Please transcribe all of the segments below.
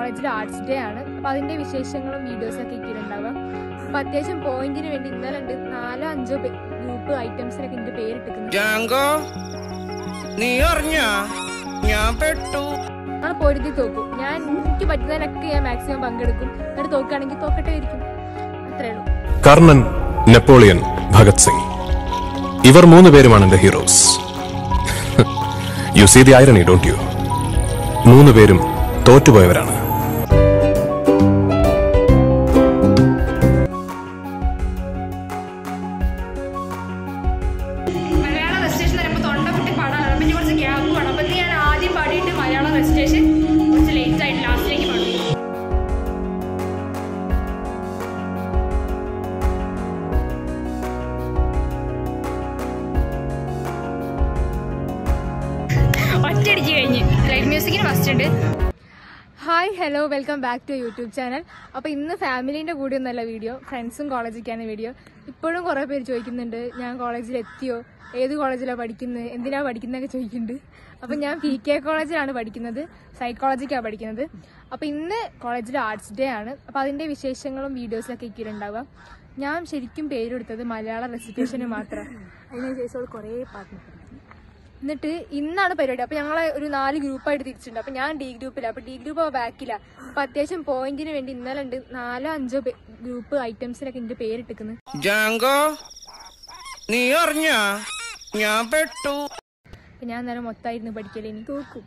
കോളേജിൽ arts day ആണ് അപ്പോൾ അതിൻ്റെ വിശേഷങ്ങളും വീഡിയോസൊക്കെ ഇട്ടിട്ടുണ്ടാവുക അപ്പോൾ അത്യാവശ്യം പോയിന്റിന് വേണ്ടി ഇന്നലെ ഉണ്ട് നാലോ അഞ്ചോ ഗ്രൂപ്പ് ഐറ്റംസിനൊക്കെ എൻ്റെ പേരിട്ടിരിക്കുന്നത് ജാങ്കോ നീ അറിഞ്ഞ ഞാൻ പെട്ടു നമ്മൾ പൊരുതി തോക്കും ഞാൻ എനിക്ക് പറ്റുന്നതിനൊക്കെ ഞാൻ മാക്സിമം പങ്കെടുക്കും എന്നിട്ട് തോക്കുകയാണെങ്കിൽ തോക്കട്ടെ ഇരിക്കും അത്രേ ഉള്ളൂ കർണൻ നെപ്പോളിയൻ ഭഗത് സിംഗ് ഇവർ മൂന്ന് പേരുമാണ് എന്റെ heroes you see the irony don't you മൂന്ന് പേരും തോറ്റുപോയവരാണ് മലയാളം രജിസ്ട്രേഷൻ പറയുമ്പോൾ തൊണ്ടപ്പെട്ടി പാടാണ് പിന്നെ കുറച്ച് ഗ്യാപ്പ് വേണം അപ്പം ഞാൻ ആദ്യം പാടിയിട്ട് മലയാളം രജിസ്ട്രേഷൻ കുറച്ച് ലേറ്റ് ആയിട്ട് ലാസ്റ്റിലേക്ക് പാടും ഒറ്റയടിച്ച് കഴിഞ്ഞ് ലൈറ്റ് മ്യൂസിക്കിന് ഫസ്റ്റ് ഉണ്ട് hi hello welcome back to YouTube channel അപ്പോൾ ഇന്ന് ഫാമിലീൻ്റെ കൂടെ ഒന്നല്ല വീഡിയോ ഫ്രണ്ട്സും കോളേജിലേക്കാണ് വീഡിയോ ഇപ്പോഴും കുറേ പേര് ചോദിക്കുന്നുണ്ട് ഞാൻ കോളേജിൽ എത്തിയോ ഏത് കോളേജിലാണ് പഠിക്കുന്നത് എന്തിനാ പഠിക്കുന്നതൊക്കെ ചോദിക്കുന്നുണ്ട് അപ്പോൾ ഞാൻ പി കെ കോളേജിലാണ് പഠിക്കുന്നത് സൈക്കോളജിക്കാണ് പഠിക്കുന്നത് അപ്പോൾ ഇന്ന് കോളേജിൽ ആർട്സ് ഡേ ആണ് അപ്പോൾ അതിൻ്റെ വിശേഷങ്ങളും വീഡിയോസിലൊക്കെ ഇട്ടിട്ടുണ്ടാവുക ഞാൻ ശരിക്കും പേരെടുത്തത് മലയാള റെസിറ്റേഷന് മാത്രം അതിനുശേഷം കുറേ പാട്ട് എന്നിട്ട് ഇന്നാണ് പരിപാടി അപ്പൊ ഞങ്ങളെ ഒരു നാല് ഗ്രൂപ്പായിട്ട് തിരിച്ചിട്ടുണ്ട് അപ്പൊ ഞാൻ ഡി ഗ്രൂപ്പില അപ്പൊ ഡി ഗ്രൂപ്പ് ബാക്കില അപ്പൊ അത്യാവശ്യം പോയിന്റിന് വേണ്ടി ഇന്നലെ ഉണ്ട് നാലോ അഞ്ചോ ഗ്രൂപ്പ് ഐറ്റംസിനൊക്കെ എന്റെ പേരിട്ടിക്കുന്നത് ജാങ്കോ നീ അറിഞ്ഞ ഞാൻ പെട്ടു അപ്പൊ ഞാൻ നേരം മൊത്തമായിരുന്നു പഠിക്കല് ഇനി തോക്കും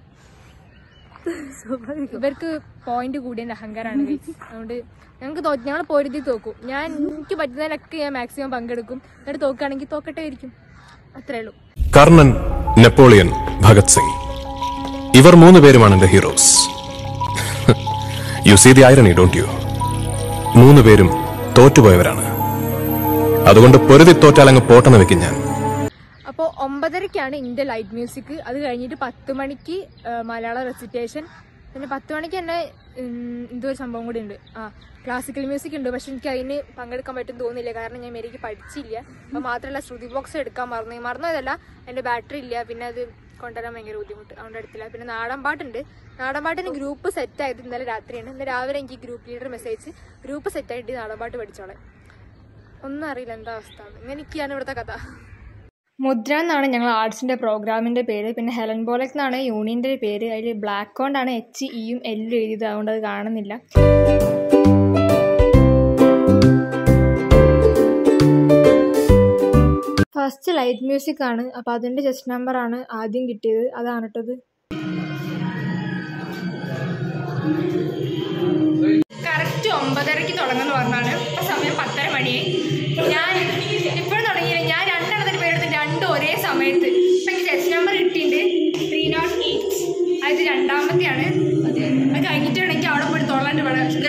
ഇവർക്ക് പോയിന്റ് കൂടിയ അഹങ്കാരാണ് guys. അതുകൊണ്ട് ഞങ്ങൾക്ക് ഞങ്ങൾ പൊരുതി തോക്കും ഞാൻ എനിക്ക് പറ്റുന്നതിനൊക്കെ ഞാൻ മാക്സിമം പങ്കെടുക്കും എന്നിട്ട് തോക്കുകയാണെങ്കിൽ തോക്കട്ടെ ഇരിക്കും അത്രേ ഉള്ളൂ കർണൻ നെപ്പോളിയൻ ഭഗത് സിംഗ് ഇവർ മൂന്ന് പേരുമാണ് എന്റെ heroes you see the irony don't you മൂന്ന് പേരും തോറ്റുപോയവരാണ് അതുകൊണ്ട് പൊരുതി തോറ്റാലങ്ങ് പോട്ടെന്ന് വെക്കും ഞാൻ അപ്പോൾ ഒമ്പതരയ്ക്കാണ് ഇന്ത്യ ലൈറ്റ് മ്യൂസിക് അത് കഴിഞ്ഞിട്ട് പത്ത് മണിക്ക് ആ, മലയാള റെസിറ്റേഷൻ പിന്നെ പത്ത് മണിക്ക് തന്നെ ഉം, എന്തോ ഒരു സംഭവം കൂടി ഉണ്ട് ആ ക്ലാസിക്കൽ മ്യൂസിക് ഉണ്ട് പക്ഷെ എനിക്ക് അതിന് പങ്കെടുക്കാൻ പറ്റും തോന്നില്ല കാരണം ഞാൻ മേരിക്ക് പഠിച്ചില്ല അപ്പോൾ മാത്രമല്ല ശ്രുതി ബോക്സ് എടുക്കാൻ മറന്നു മറന്നതല്ല എൻ്റെ ബാറ്ററി ഇല്ല പിന്നെ അത് കൊണ്ടുവരാൻ ഭയങ്കര ബുദ്ധിമുട്ട് അതുകൊണ്ട് എടുത്തില്ല പിന്നെ നാടൻ പാട്ടുണ്ട് നാടൻ പാട്ടിന് ഗ്രൂപ്പ് സെറ്റ് ആയത് ഇന്നലെ രാത്രിയാണ് ഇന്ന് രാവിലെ എനിക്ക് group leader message group set ആയിട്ട് നാടൻ പാട്ട് പഠിച്ചോളെ ഒന്നും അറിയില്ല എന്താ അവസ്ഥ ഇങ്ങനെയൊക്കെയാണ് ഇവിടുത്തെ കഥ മുദ്ര എന്നാണ് ഞങ്ങൾ ആർട്സിൻ്റെ പ്രോഗ്രാമിൻ്റെ പേര് പിന്നെ ഹെലൻ ബോലക് എന്നാണ് യൂണിയൻ്റെ പേര് അതിൽ ബ്ലാക്ക് കൊണ്ടാണ് എച്ച് ഇയും എല്ലും എഴുതിയത് അതുകൊണ്ട് അത് കാണുന്നില്ല ഫസ്റ്റ് ലൈറ്റ് മ്യൂസിക് ആണ് അപ്പോൾ അതിൻ്റെ ജസ്റ്റ് നമ്പർ ആണ് ആദ്യം കിട്ടിയത് അതാണ് കേട്ടത് കറക്റ്റ് ഒമ്പതരക്ക് തുടങ്ങുന്ന പറഞ്ഞാണ് ഇപ്പൊ സമയം പത്തര മണിയായി ഞാൻ ഇപ്പോഴും തുടങ്ങിയില്ല ഞാൻ രണ്ടെണ്ണത്തിന് പേരെടുത്ത് രണ്ടും ഒരേ സമയത്ത് ഇപ്പൊ എനിക്ക് ടെസ്റ്റ് നമ്പർ കിട്ടിയിട്ടുണ്ട് ത്രീ നോട്ട് എയ്റ്റ് അത് രണ്ടാമത്തെയാണ് അത് കഴിഞ്ഞിട്ട് വേണമെങ്കിൽ അവിടെ പോയി തൊള്ളാണ്ട്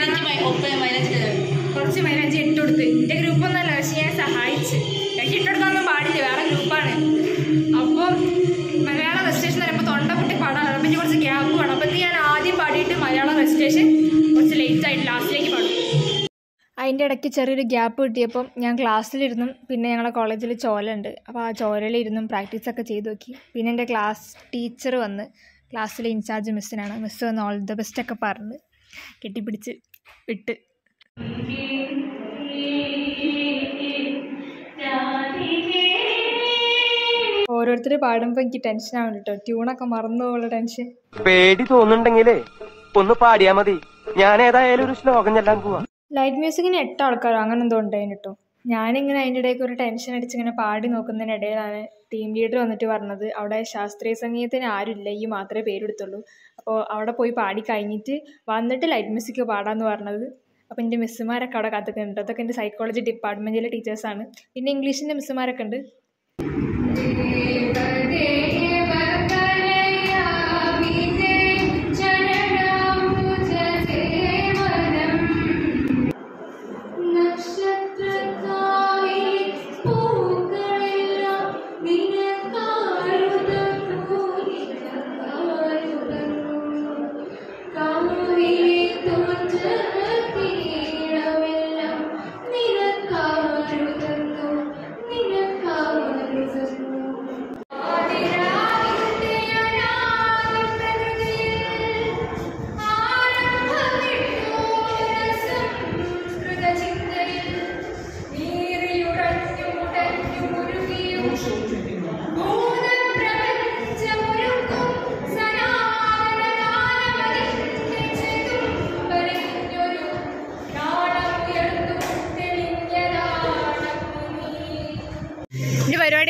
കുറച്ച് മൈലേജ് ഇട്ട് കൊടുത്ത് എൻ്റെ ഗ്രൂപ്പ് ഒന്നല്ല പക്ഷെ ഞാൻ സഹായിച്ച് എനിക്ക് ഇട്ട് കൊടുക്കാനൊന്നും പാടില്ല വേറെ ഗ്രൂപ്പാണ് അപ്പം മലയാളം രജിസ്ട്രേഷൻ പറയുമ്പോൾ തൊണ്ടപ്പെട്ടി പാടാണ് അപ്പം എനിക്ക് കുറച്ച് ഗ്യാപ്പ് വേണം അപ്പം ഞാൻ ആദ്യം പാടിയിട്ട് മലയാളം രജിസ്ട്രേഷൻ കുറച്ച് ലേറ്റ് ആയിട്ട് ലാസ്റ്റിലേക്ക് പാടും അതിൻ്റെ ഇടയ്ക്ക് ചെറിയൊരു ഗ്യാപ്പ് കിട്ടിയപ്പം ഞാൻ ക്ലാസ്സിലിരുന്നും പിന്നെ ഞങ്ങളെ കോളേജിൽ ചോലുണ്ട് അപ്പോൾ ആ ചോരയിലിരുന്നും പ്രാക്ടീസൊക്കെ ചെയ്ത് നോക്കി പിന്നെ എൻ്റെ ക്ലാസ് ടീച്ചർ വന്ന് ക്ലാസ്സിലെ ഇൻചാർജ് മിസ്സിനാണ് മിസ്സ് വന്ന് ഓൾ ദ ബെസ്റ്റ് ഒക്കെ പറഞ്ഞ് കെട്ടിപ്പിടിച്ച് വിട്ട് ഓരോരുത്തർ പാടുമ്പോൾ എനിക്ക് ടെൻഷൻ ആവുന്നുണ്ട് കേട്ടോ ട്യൂണൊക്കെ മറന്നു പോകുള്ള ടെൻഷൻ പേടി തോന്നുന്നുണ്ടെങ്കിലേ ഒന്ന് പാടിയാ മതി ഞാൻ ഏതായാലും ഒരു ശ്ലോകം ചെല്ലാൻ പോവാ ലൈറ്റ് മ്യൂസിക്കിന് എട്ട് ആൾക്കാരോ അങ്ങനെ എന്തോ ഉണ്ടായിരുന്നു കേട്ടോ ഞാനിങ്ങനെ അതിൻ്റെ ഇടയ്ക്ക് ഒരു ടെൻഷൻ അടിച്ച് ഇങ്ങനെ പാടി നോക്കുന്നതിനിടയിലാണ് ടീം ലീഡർ വന്നിട്ട് പറഞ്ഞത് അവിടെ ശാസ്ത്രീയ സംഗീതത്തിന് ആരുമില്ല ഈ മാത്രമേ പേരെടുത്തുള്ളൂ അപ്പോൾ അവിടെ പോയി പാടി കഴിഞ്ഞിട്ട് വന്നിട്ട് ലൈറ്റ് മ്യൂസിക് പാടാമെന്ന് പറഞ്ഞത് അപ്പോൾ എൻ്റെ മിസ്സുമാരൊക്കെ അവിടെ കാത്തിക്കുന്നുണ്ട് അതൊക്കെ എൻ്റെ സൈക്കോളജി ഡിപ്പാർട്ട്മെൻറ്റിലെ ടീച്ചേഴ്സാണ് പിന്നെ ഇംഗ്ലീഷിൻ്റെ മിസ്സുമാരൊക്കെ ഉണ്ട് നിനക്കാരുതന്നു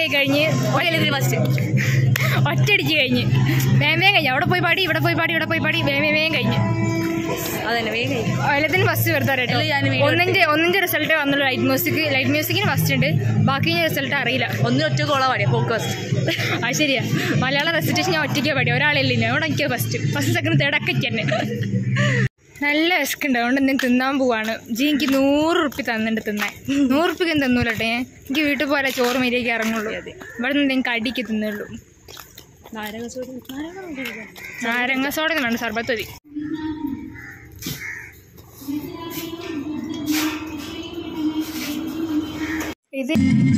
ആയി കഴിഞ്ഞ് ഒരത്തിൽ ഫസ്റ്റ് ഒറ്റയടിച്ച് കഴിഞ്ഞ് വേഗം വേഗം കഴിഞ്ഞ് അവിടെ പോയി പാടി ഇവിടെ പോയി പാടി ഇവിടെ പോയി പാടി വേഗം വേഗം കഴിഞ്ഞ് അതന്നെ വേഗം കഴിഞ്ഞു ഒലത്തിന് ഫസ്റ്റ് വെറുതെ എല്ലാം ഞാൻ അറിയട്ടോ വീഡിയോ ഒന്നിന്റെ ഒന്നിന്റെ റിസൾട്ട് വന്നുള്ളൂ ലൈറ്റ് മ്യൂസിക് ലൈറ്റ് മ്യൂസിക്കിന് ഫസ്റ്റ് ഉണ്ട് ബാക്കി റിസൾട്ട് അറിയില്ല ഒന്നും ഒറ്റ കോള പാടിയ പോക്ക് ഫസ്റ്റ് അത് ശരിയാ മലയാളം റെസിറ്റേഷൻ ഞാൻ ഒറ്റയ്ക്ക് പാടി ഒരാളില്ല ഞാൻ അവിടെ എനിക്ക് ഫസ്റ്റ് ഫസ്റ്റ് സെക്കൻഡ് തേർഡ് ഒക്കെ തന്നെ നല്ല വിശക്കുണ്ട് അതുകൊണ്ട് എന്തെങ്കിലും തിന്നാൻ പോവാണ് ജി എനിക്ക് നൂറ് റുപ്യ തന്നിട്ട് തിന്നാൻ നൂറ് റുപ്യക്ക് തന്നൂലട്ടെ എനിക്ക് വീട്ടിൽ പോലെ ചോറ് മര്യാദയ്ക്ക് ഇറങ്ങുള്ളൂ ഇവിടെ നിന്ന് എന്തെങ്കിലും കടിക്ക് തിന്നുള്ളൂ നാരങ്ങ സോഡ വേണ്ട സർബത്ത് മതി ഇത്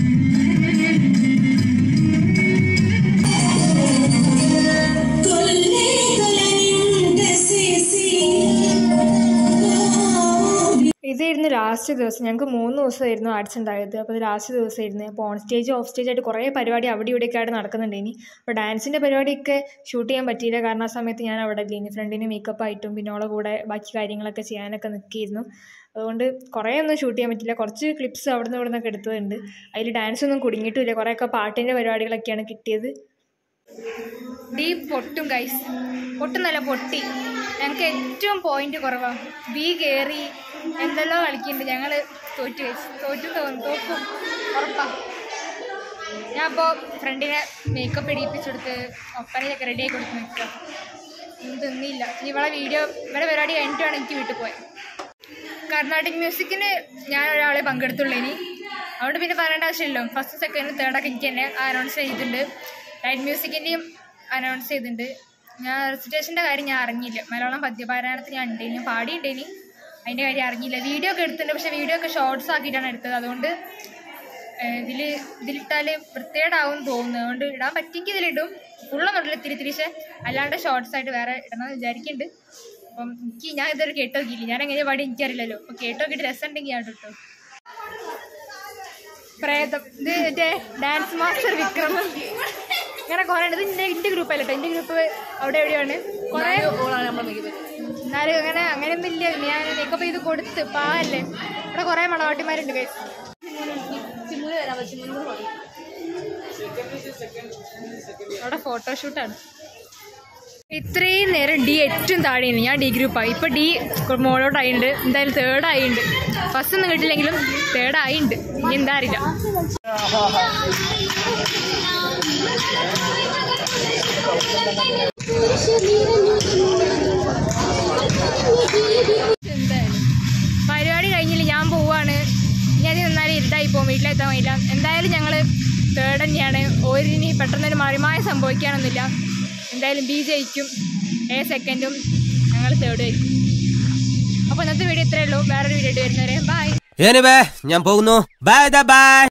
ഇതായിരുന്നു ലാസ്റ്റ് ദിവസം ഞങ്ങൾക്ക് മൂന്ന് ദിവസമായിരുന്നു ആർട്സ് ഉണ്ടായത് അപ്പോൾ ഇത് ലാസ്റ്റ് ദിവസമായിരുന്നു അപ്പോൾ ഓൺ സ്റ്റേജ് ഓഫ് സ്റ്റേജ് ആയിട്ട് കുറേ പരിപാടി അവിടെ ഇവിടെയൊക്കെ ആയിട്ട് നടക്കുന്നുണ്ട് ഇനി അപ്പോൾ ഡാൻസിൻ്റെ പരിപാടിയൊക്കെ ഷൂട്ട് ചെയ്യാൻ പറ്റിയില്ല കാരണം ആ സമയത്ത് ഞാൻ അവിടെ ഇല്ല ഇനി ഫ്രണ്ടിന് മേക്കപ്പ് ആയിട്ടും പിന്നെ അവളെ കൂടെ ബാക്കി കാര്യങ്ങളൊക്കെ ചെയ്യാനൊക്കെ നിൽക്കിയിരുന്നു അതുകൊണ്ട് കുറേ ഒന്നും ഷൂട്ട് ചെയ്യാൻ പറ്റില്ല കുറച്ച് ക്ലിപ്സ് അവിടെ നിന്ന് ഇവിടെ നിന്നൊക്കെ എടുത്തതുണ്ട് അതിൽ ഡാൻസ് ഒന്നും കുടുങ്ങിയിട്ടില്ല കുറേയൊക്കെ പാട്ടിൻ്റെ പരിപാടികളൊക്കെയാണ് കിട്ടിയത് ഡി പൊട്ടും ഗൈസ് പൊട്ടുന്നല്ല പൊട്ടി ഞങ്ങൾക്ക് ഏറ്റവും പോയിന്റ് കുറവാണ് ബി കയറി എന്തെല്ലോ കളിക്കുന്നുണ്ട് ഞങ്ങൾ തോറ്റു ഗൈസ് തോറ്റു തോന്നും തോക്കും ഉറപ്പാ ഞാൻ അപ്പോൾ ഫ്രണ്ടിനെ മേക്കപ്പ് ഇടിയിപ്പിച്ചെടുത്ത് ഒപ്പനയൊക്കെ റെഡിയാക്കി കൊടുത്ത് നിൽക്കുക ഒന്നും തിന്നില്ല ഇനി ഇവളെ വീഡിയോ ഇവളെ പരിപാടി കഴിഞ്ഞിട്ടാണ് എനിക്ക് വീട്ടിൽ പോയത് കർണാട്ടിക് മ്യൂസിക്കിന് ഞാൻ ഒരാളെ പങ്കെടുത്തുള്ളൂ ഇനി അതുകൊണ്ട് പിന്നെ പറയേണ്ട ആവശ്യമില്ലല്ലോ ഫസ്റ്റ് സെക്കൻഡ് തേർഡൊക്കെ എനിക്ക് തന്നെ അനൗൺസ് ചെയ്തിട്ടുണ്ട് ലൈറ്റ് മ്യൂസിക്കിൻ്റെയും അനൗൺസ് ചെയ്തിട്ടുണ്ട് ഞാൻ റെസിറ്റേഷൻ്റെ കാര്യം ഞാൻ അറിഞ്ഞില്ല മലയാളം പദ്യപാരായണത്തിന് ഞാൻ ഉണ്ട് ഞാൻ പാടിയിട്ടുണ്ടേനി അതിൻ്റെ കാര്യം അറിഞ്ഞില്ല വീഡിയോ ഒക്കെ എടുത്തിട്ടുണ്ട് പക്ഷേ വീഡിയോ ഒക്കെ ഷോർട്സ് ആക്കിയിട്ടാണ് എടുത്തത് അതുകൊണ്ട് ഇതിൽ ഇതിലിട്ടാൽ വൃത്തികേടാവും തോന്നുന്നു അതുകൊണ്ട് ഇടാൻ പറ്റിയെങ്കിൽ ഇതിലിടും ഫുള്ളൊന്നും ഇട്ടില്ല തിരി തിരിച്ച് അല്ലാണ്ട് ഷോർട്സ് ആയിട്ട് വേറെ ഇടണമെന്ന് വിചാരിക്കുന്നുണ്ട് അപ്പം എനിക്ക് ഞാൻ ഇതൊരു കേട്ടോ നോക്കിയില്ല ഞാൻ എങ്ങനെ പാടി എനിക്കറിയില്ലല്ലോ അപ്പം കേട്ടോ നോക്കിയിട്ട് രസം ഉണ്ടെങ്കിൽ ഞാൻ ഇട്ടു പ്രേതം ഇത് മറ്റേ ഡാൻസ് മാസ്റ്റർ വിക്രമം ഇങ്ങനെ കുറേ ഉണ്ട് ഇത് എൻ്റെ എൻ്റെ ഗ്രൂപ്പല്ല കേട്ടോ എൻ്റെ ഗ്രൂപ്പ് അവിടെ എവിടെയാണ് കുറേ ഓളാണ് നമ്മളെ മേക്കപ്പ് എന്നാലും അങ്ങനെ അങ്ങനെയൊന്നും ഇല്ല ഞാൻ മേക്കപ്പ് ചെയ്ത് കൊടുത്ത് പാവല്ലേ ഇവിടെ കുറേ മണവാട്ടിമാരുണ്ട് guys. ചിമ്മുന് വരാൻ പറ്റും ചിമ്മുന് പാടി അവിടെ ഫോട്ടോഷൂട്ടാണ് ഇത്രയും നേരം ഡി ഏറ്റവും താഴെയാണ് ഞാൻ ഡി ഗ്രൂപ്പായി ഇപ്പൊ ഡി മോളോട്ടായിട്ടുണ്ട് എന്തായാലും തേർഡ് ആയിട്ടുണ്ട് ഫസ്റ്റ് ഒന്നും കിട്ടില്ലെങ്കിലും തേർഡ് ആയിട്ടുണ്ട് ഇനി എന്താ അറിയില്ല എന്തായാലും പരിപാടി കഴിഞ്ഞില്ല ഞാൻ പോവാണ് ഇനി അത് നിന്നാലും ഇരുട്ടായി പോകും വീട്ടിലെത്താൻ കഴിയില്ല എന്തായാലും ഞങ്ങൾ തേർഡ് തന്നെയാണ് ഓരിനി പെട്ടെന്നൊരു മറിമായ സംഭവിക്കാനൊന്നുമില്ല എന്തായാലും ബി ജയിക്കും എ സെക്കൻഡും ഞങ്ങൾ തേർഡ് ആയിരിക്കും അപ്പോൾ ഇന്നത്തെ വീഡിയോ ഇത്രയേ ഉള്ളൂ വേറൊരു വീഡിയോ ആയിട്ട് വരുന്നവരെ ബൈ ഞാൻ പോകുന്നു ബൈ ബൈ